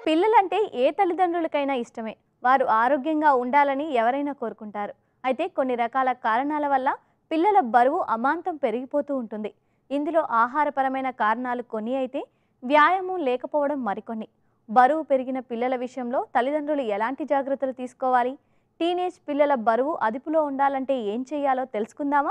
పిల్లలంటే ఏ తల్లిదండ్రులకైనా ఇష్టమే వారు ఆరోగ్యంగా ఉండాలని ఎవరైనా కోరుకుంటారు అయితే కొన్ని రకాల కారణాల వల్ల పిల్లల బరువు అమాంతం పెరిగిపోతూ ఉంటుంది ఇందులో ఆహారపరమైన కారణాలు కొన్ని అయితే వ్యాయామం లేకపోవడం మరికొన్ని బరువు పెరిగిన పిల్లల విషయంలో తల్లిదండ్రులు ఎలాంటి జాగ్రత్తలు తీసుకోవాలి టీనేజ్ పిల్లల బరువు అదుపులో ఉండాలంటే ఏం చేయాలో తెలుసుకుందామా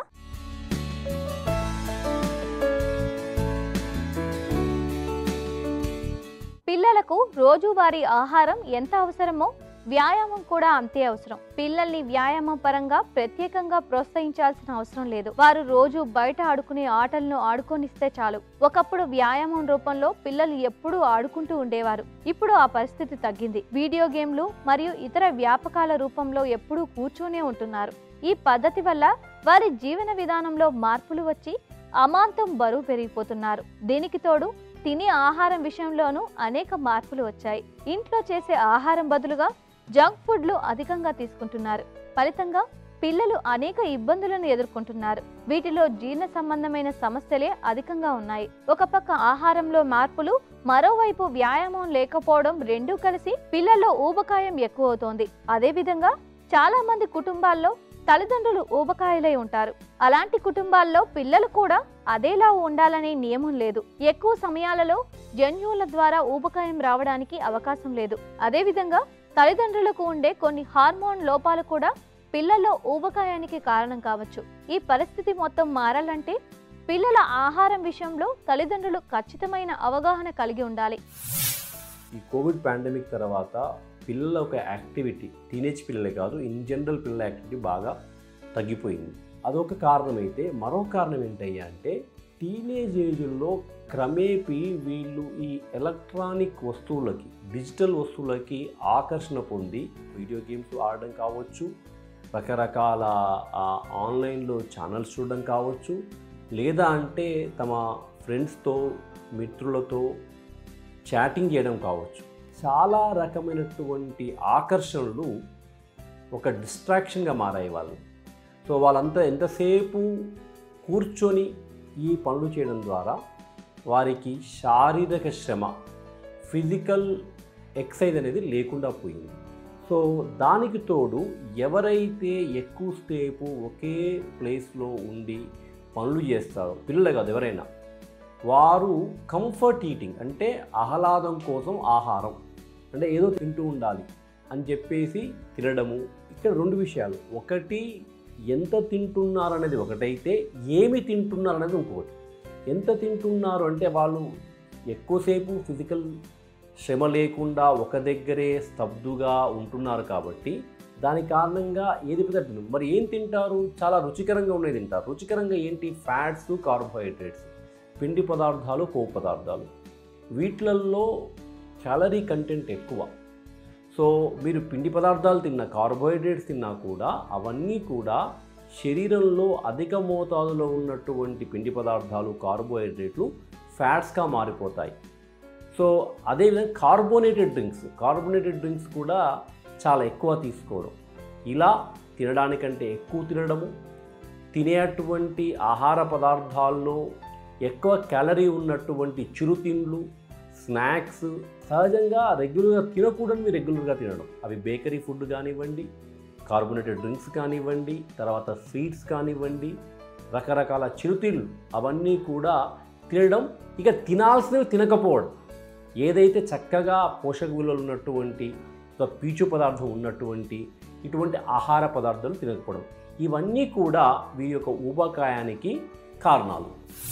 పిల్లలకు రోజువారీ ఆహారం ఎంత అవసరమో వ్యాయామం కూడా అంతే అవసరం పిల్లల్ని వ్యాయామం పరంగా ప్రత్యేకంగా ప్రోత్సహించాల్సిన అవసరం లేదు వారు రోజు బయట ఆడుకునే ఆటలను ఆడుకొనిస్తే చాలు ఒకప్పుడు వ్యాయామం రూపంలో పిల్లలు ఎప్పుడూ ఆడుకుంటూ ఉండేవారు ఇప్పుడు ఆ పరిస్థితి తగ్గింది వీడియో గేమ్లు మరియు ఇతర వ్యాపకాల రూపంలో ఎప్పుడూ కూర్చొనే ఉంటున్నారు ఈ పద్ధతి వల్ల వారి జీవన విధానంలో మార్పులు వచ్చి అమాంతం బరువు పెరిగిపోతున్నారు దీనికి తోడు తినే ఆహారం విషయంలోనూ అనేక మార్పులు వచ్చాయి ఇంట్లో చేసే ఆహారం బదులుగా జంక్ ఫుడ్లు అధికంగా తీసుకుంటున్నారు ఫలితంగా పిల్లలు అనేక ఇబ్బందులను ఎదుర్కొంటున్నారు వీటిలో జీర్ణ సంబంధమైన సమస్యలే అధికంగా ఉన్నాయి ఒక పక్క ఆహారంలో మార్పులు మరోవైపు వ్యాయామం లేకపోవడం రెండూ కలిసి పిల్లల్లో ఊబకాయం ఎక్కువ అవుతోంది అదేవిధంగా చాలా మంది కుటుంబాల్లో తల్లిదండ్రులు ఊబకాయలై ఉంటారు అలాంటి కుటుంబాల్లో పిల్లలు కూడా అదేలా ఉండాలనే నియమం లేదు ఎక్కువ సమయాలలో జన్యువుల ద్వారా ఊబకాయం రావడానికి అవకాశం లేదు అదేవిధంగా తల్లిదండ్రులకు ఉండే కొన్ని హార్మోన్ లోపాలు కూడా పిల్లల్లో ఊబకాయానికి కారణం కావచ్చు ఈ పరిస్థితి మొత్తం మారాలంటే పిల్లల ఆహారం విషయంలో తల్లిదండ్రులు ఖచ్చితమైన అవగాహన కలిగి ఉండాలి ఈ కోవిడ్ పాండమిక్ తర్వాత పిల్లల ఒక యాక్టివిటీ టీనేజ్ పిల్లలే కాదు ఇన్ జనరల్ పిల్లల యాక్టివిటీ బాగా తగ్గిపోయింది అదొక కారణం అయితే మరో కారణం ఏంటయ్యా అంటే టీనేజ్ ఏజ్లో క్రమేపీ వీళ్ళు ఈ ఎలక్ట్రానిక్ వస్తువులకి డిజిటల్ వస్తువులకి ఆకర్షణ పొంది వీడియో గేమ్స్ ఆడడం కావచ్చు రకరకాల ఆ, ఆన్లైన్లో ఛానల్స్ చూడడం కావచ్చు లేదా అంటే తమ ఫ్రెండ్స్తో మిత్రులతో చాటింగ్ చేయడం కావచ్చు చాలా రకమైనటువంటి ఆకర్షణలు ఒక డిస్ట్రాక్షన్గా మారాయి వాళ్ళు సో వాళ్ళంతా ఎంతసేపు కూర్చొని ఈ పనులు చేయడం ద్వారా వారికి శారీరక శ్రమ ఫిజికల్ ఎక్సైజ్ అనేది లేకుండా పోయింది సో దానికి తోడు ఎవరైతే ఎక్కువసేపు ఒకే ప్లేస్లో ఉండి పనులు చేస్తారో పిల్లలు కాదు ఎవరైనా వారు కంఫర్ట్ ఈటింగ్ అంటే ఆహ్లాదం కోసం ఆహారం అంటే ఏదో తింటూ ఉండాలి అని చెప్పేసి తినడము ఇక్కడ రెండు విషయాలు ఒకటి ఎంత తింటున్నారు అనేది ఒకటైతే ఏమి తింటున్నారు అనేది ఇంకొకటి ఎంత తింటున్నారు అంటే వాళ్ళు ఎక్కువసేపు ఫిజికల్ శ్రమ లేకుండా ఒక దగ్గరే స్తబ్దుగా ఉంటున్నారు కాబట్టి దాని కారణంగా ఏది పెద్ద మరి ఏం తింటారు చాలా రుచికరంగా ఉండేది తింటారు రుచికరంగా ఏంటి ఫ్యాట్స్ కార్బోహైడ్రేట్స్ పిండి పదార్థాలు కొవ్వు పదార్థాలు వీటిలల్లో క్యాలరీ కంటెంట్ ఎక్కువ సో మీరు పిండి పదార్థాలు తిన్న కార్బోహైడ్రేట్స్ తిన్నా కూడా అవన్నీ కూడా శరీరంలో అధిక మోతాదులో ఉన్నటువంటి పిండి పదార్థాలు కార్బోహైడ్రేట్లు ఫ్యాట్స్గా మారిపోతాయి సో అదేవిధంగా కార్బోనేటెడ్ డ్రింక్స్ కార్బోనేటెడ్ డ్రింక్స్ కూడా చాలా ఎక్కువ తీసుకోవడం ఇలా తినడానికంటే ఎక్కువ తినడము తినేటువంటి ఆహార పదార్థాల్లో ఎక్కువ క్యాలరీ ఉన్నటువంటి చిరుతిండ్లు స్నాక్స్ సహజంగా రెగ్యులర్గా తినకూడనివి రెగ్యులర్గా తినడం అవి బేకరీ ఫుడ్ కానివ్వండి కార్బోనేటెడ్ డ్రింక్స్ కానివ్వండి తర్వాత స్వీట్స్ కానివ్వండి రకరకాల చిరుతిళ్ళు అవన్నీ కూడా తినడం ఇక తినాల్సినవి తినకపోవడం ఏదైతే చక్కగా పోషక విలువలు ఉన్నటువంటి ఒక పీచు పదార్థం ఉన్నటువంటి ఇటువంటి ఆహార పదార్థాలు తినకపోవడం ఇవన్నీ కూడా వీరి యొక్క ఊబకాయానికి కారణాలు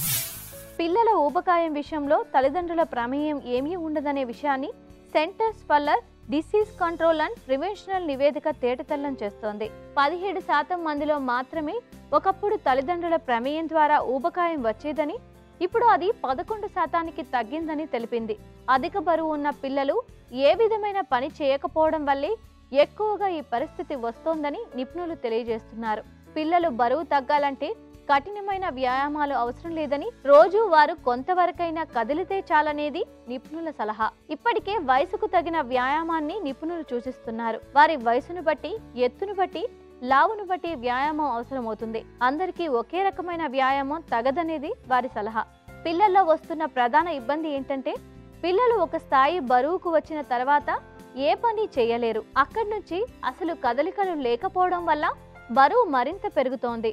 పిల్లల ఊబకాయం విషయంలో తల్లిదండ్రుల ప్రమేయం ఏమీ ఉండదనే విషయాన్ని centres for disease control and prevention నివేదిక తేటతెల్లం చేస్తోంది పదిహేడు శాతం మందిలో మాత్రమే ఒకప్పుడు తల్లిదండ్రుల ప్రమేయం ద్వారా ఊబకాయం వచ్చేదని ఇప్పుడు అది పదకొండు శాతానికి తగ్గిందని తెలిపింది అధిక బరువు ఉన్న పిల్లలు ఏ విధమైన పని చేయకపోవడం వల్లే ఎక్కువగా ఈ పరిస్థితి వస్తోందని నిపుణులు తెలియజేస్తున్నారు పిల్లలు బరువు తగ్గాలంటే కఠినమైన వ్యాయామాలు అవసరం లేదని రోజు వారు కొంతవరకైనా కదిలితే చాలనేది నిపుణుల సలహా ఇప్పటికే వయసుకు తగిన వ్యాయామాన్ని నిపుణులు సూచిస్తున్నారు వారి వయసును బట్టి ఎత్తును బట్టి లావును బట్టి వ్యాయామం అవసరమవుతుంది అందరికీ ఒకే రకమైన వ్యాయామం తగదనేది వారి సలహా పిల్లల్లో వస్తున్న ప్రధాన ఇబ్బంది ఏంటంటే పిల్లలు ఒక స్థాయి బరువుకు వచ్చిన తర్వాత ఏ పని చేయలేరు అక్కడి నుంచి అసలు కదలికలు లేకపోవడం వల్ల బరువు మరింత పెరుగుతోంది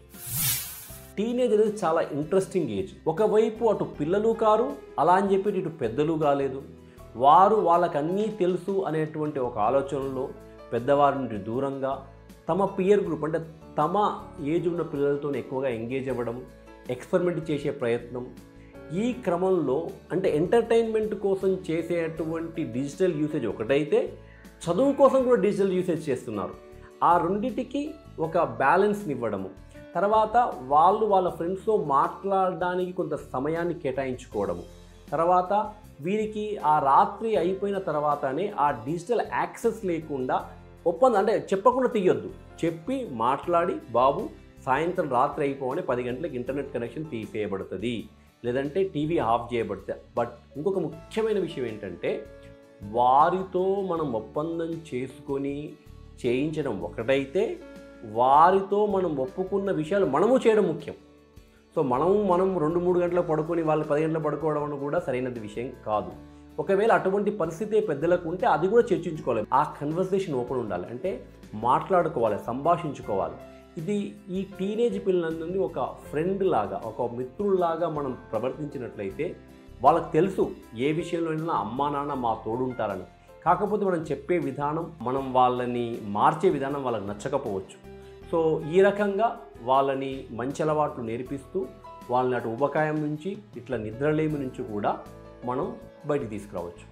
టీనేజ్ అనేది చాలా ఇంట్రెస్టింగ్ ఏజ్ ఒకవైపు అటు పిల్లలు కారు అలా అని చెప్పి ఇటు పెద్దలు కాలేదు వారు వాళ్ళకి అన్నీ తెలుసు అనేటువంటి ఒక ఆలోచనలో పెద్దవారి నుండి దూరంగా తమ పియర్ గ్రూప్ అంటే తమ ఏజ్ ఉన్న పిల్లలతో ఎక్కువగా ఎంగేజ్ అవ్వడం ఎక్స్పెరిమెంట్ చేసే ప్రయత్నం ఈ క్రమంలో అంటే ఎంటర్టైన్మెంట్ కోసం చేసేటువంటి డిజిటల్ యూసేజ్ ఒకటైతే చదువు కోసం కూడా డిజిటల్ యూసేజ్ చేస్తున్నారు ఆ రెండిటికి ఒక బ్యాలెన్స్ని ఇవ్వడము తర్వాత వాళ్ళు వాళ్ళ ఫ్రెండ్స్తో మాట్లాడడానికి కొంత సమయాన్ని కేటాయించుకోవడము తర్వాత వీరికి ఆ రాత్రి అయిపోయిన తర్వాతనే ఆ డిజిటల్ యాక్సెస్ లేకుండా ఒప్పందం అంటే చెప్పకుండా తీయొద్దు చెప్పి మాట్లాడి బాబు సాయంత్రం రాత్రి అయిపోవని పది గంటలకు ఇంటర్నెట్ కనెక్షన్ తీసేయబడుతుంది లేదంటే టీవీ ఆఫ్ చేయబడుతుంది బట్ ఇంకొక ముఖ్యమైన విషయం ఏంటంటే వారితో మనం ఒప్పందం చేసుకొని చేయించడం ఒకటైతే వారితో మనం ఒప్పుకున్న విషయాలు మనము చేయడం ముఖ్యం సో మనము మనం రెండు మూడు గంటలకు పడుకొని వాళ్ళు పది గంటలకు పడుకోవడం అని కూడా సరైనది విషయం కాదు ఒకవేళ అటువంటి పరిస్థితి పెద్దలకు ఉంటే అది కూడా చర్చించుకోవాలి ఆ కన్వర్సేషన్ ఓపెన్ ఉండాలి అంటే మాట్లాడుకోవాలి సంభాషించుకోవాలి ఇది ఈ టీనేజ్ పిల్లలందరినీ ఒక ఫ్రెండ్ లాగా ఒక మిత్రుల్లాగా మనం ప్రవర్తించినట్లయితే వాళ్ళకి తెలుసు ఏ విషయంలో అయినా అమ్మా నాన్న మా తోడుంటారని కాకపోతే మనం చెప్పే విధానం మనం వాళ్ళని మార్చే విధానం వాళ్ళకి నచ్చకపోవచ్చు సో ఈ రకంగా వాళ్ళని మంచి అలవాట్లు నేర్పిస్తూ వాళ్ళని అటు ఉపకాయం నుంచి ఇట్లా నిద్రలేమి నుంచి కూడా మనం బయటికి తీసుకురావచ్చు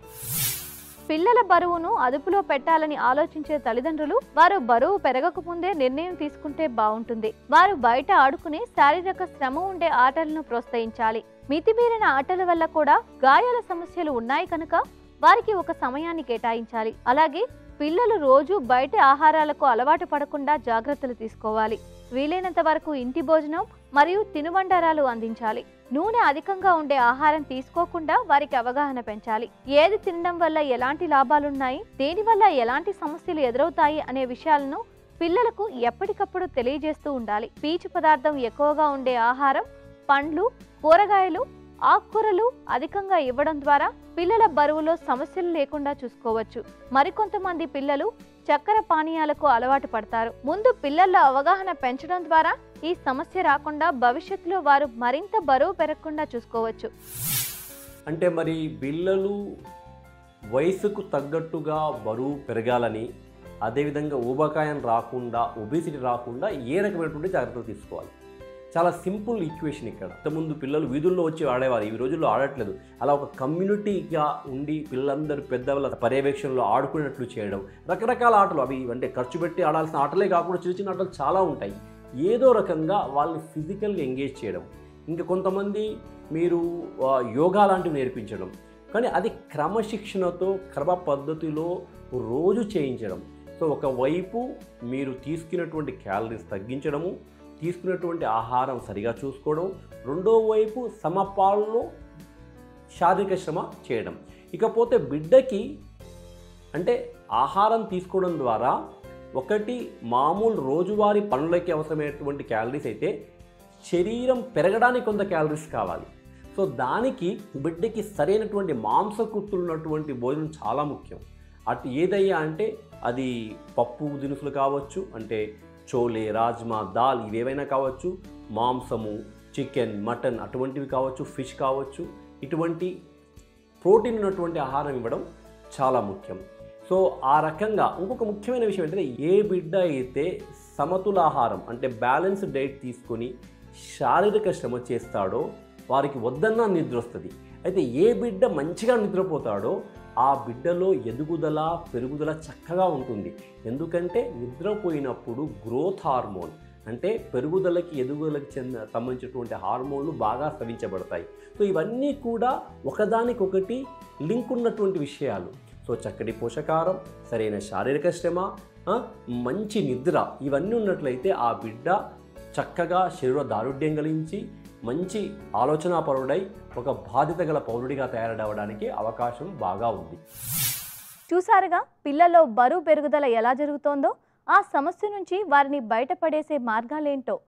పిల్లల బరువును అదుపులో పెట్టాలని ఆలోచించే తల్లిదండ్రులు వారు బరువు పెరగకముందే నిర్ణయం తీసుకుంటే బాగుంటుంది వారు బయట ఆడుకునే శారీరక శ్రమ ఉండే ఆటలను ప్రోత్సహించాలి మితిమీరిన ఆటల వల్ల కూడా గాయాల సమస్యలు ఉన్నాయి కనుక వారికి ఒక సమయాన్ని కేటాయించాలి అలాగే పిల్లలు రోజు బయట ఆహారాలకు అలవాటు పడకుండా జాగ్రత్తలు తీసుకోవాలి వీలైనంత వరకు ఇంటి భోజనం మరియు తినుబండారాలు అందించాలి నూనె అధికంగా ఉండే ఆహారం తీసుకోకుండా వారికి అవగాహన పెంచాలి ఏది తినడం వల్ల ఎలాంటి లాభాలున్నాయి దేనివల్ల ఎలాంటి సమస్యలు ఎదురవుతాయి అనే విషయాలను పిల్లలకు ఎప్పటికప్పుడు తెలియజేస్తూ ఉండాలి పీచు పదార్థం ఎక్కువగా ఉండే ఆహారం పండ్లు కూరగాయలు ఆకుకూరలు అధికంగా ఇవ్వడం ద్వారా పిల్లల బరువులో సమస్యలు లేకుండా చూసుకోవచ్చు మరికొంతమంది పిల్లలు చక్కెర పానీయాలకు అలవాటు పడతారు ముందు పిల్లల్లో అవగాహన పెంచడం ద్వారా ఈ సమస్య రాకుండా భవిష్యత్తులో వారు మరింత బరువు పెరగకుండా చూసుకోవచ్చు అంటే మరి పిల్లలు వయసుకు తగ్గట్టుగా బరువు పెరగాలని అదేవిధంగా ఊబకాయం రాకుండా ఒబేసిటీ రాకుండా ఏ రకమైనటువంటి జాగ్రత్తలు తీసుకోవాలి చాలా సింపుల్ ఈక్వేషన్ ఇక్కడ ఇంతకుముందు పిల్లలు వీధుల్లో వచ్చి ఆడేవారు ఈ రోజుల్లో ఆడట్లేదు అలా ఒక కమ్యూనిటీగా ఉండి పిల్లలందరూ పెద్దవాళ్ళ పర్యవేక్షణలో ఆడుకునేట్లు చేయడం రకరకాల ఆటలు అవి అంటే ఖర్చు పెట్టి ఆడాల్సిన ఆటలే కాకుండా చిన్న చిన్న ఆటలు చాలా ఉంటాయి ఏదో రకంగా వాళ్ళని ఫిజికల్గా ఎంగేజ్ చేయడం ఇంకా కొంతమంది మీరు ఆ, యోగా లాంటివి నేర్పించడం కానీ అది క్రమశిక్షణతో క్రమ పద్ధతిలో రోజు చేయించడం సో ఒకవైపు మీరు తీసుకున్నటువంటి క్యాలరీస్ తగ్గించడము తీసుకున్నటువంటి ఆహారం సరిగా చూసుకోవడం రెండో వైపు సమపాల్లో శారీరక శ్రమ చేయడం ఇకపోతే బిడ్డకి అంటే ఆహారం తీసుకోవడం ద్వారా ఒకటి మామూలు రోజువారీ పనులకి అవసరమైనటువంటి క్యాలరీస్ అయితే శరీరం పెరగడానికి కొంత క్యాలరీస్ కావాలి సో దానికి బిడ్డకి సరైనటువంటి మాంసకృత్తులు ఉన్నటువంటి భోజనం చాలా ముఖ్యం అటు ఏదయ్యా అంటే అది పప్పు దినుసులు కావచ్చు అంటే చోలే రాజ్మా దాల్ ఇవేవైనా కావచ్చు మాంసము చికెన్ మటన్ అటువంటివి కావచ్చు ఫిష్ కావచ్చు ఇటువంటి ప్రోటీన్ ఉన్నటువంటి ఆహారం ఇవ్వడం చాలా ముఖ్యం సో ఆ రకంగా ఇంకొక ముఖ్యమైన విషయం ఏంటంటే ఏ బిడ్డ అయితే సమతులాహారం అంటే బ్యాలెన్స్ డైట్ తీసుకొని శారీరక శ్రమ చేస్తాడో వారికి వద్దన్నా నిద్ర వస్తుంది అయితే ఏ బిడ్డ మంచిగా నిద్రపోతాడో ఆ బిడ్డలో ఎదుగుదల పెరుగుదల చక్కగా ఉంటుంది ఎందుకంటే నిద్రపోయినప్పుడు గ్రోత్ హార్మోన్ అంటే పెరుగుదలకి ఎదుగుదలకి చెందిన సంబంధించినటువంటి హార్మోన్లు బాగా స్రవించబడతాయి సో ఇవన్నీ కూడా ఒకదానికొకటి లింక్ ఉన్నటువంటి విషయాలు సో చక్కటి పోషకారం సరైన శారీరక శ్రమ ఆ, మంచి నిద్ర ఇవన్నీ ఉన్నట్లయితే ఆ బిడ్డ చక్కగా శరీర దారుఢ్యం కలిగించి మంచి ఆలోచనా పరుడై ఒక బాధ్యత గల పౌరుడిగా తయారవడానికి అవకాశం బాగా ఉంది చూసారుగా పిల్లల్లో బరువు పెరుగుదల ఎలా జరుగుతోందో ఆ సమస్య నుంచి వారిని బయటపడేసే మార్గాలేంటో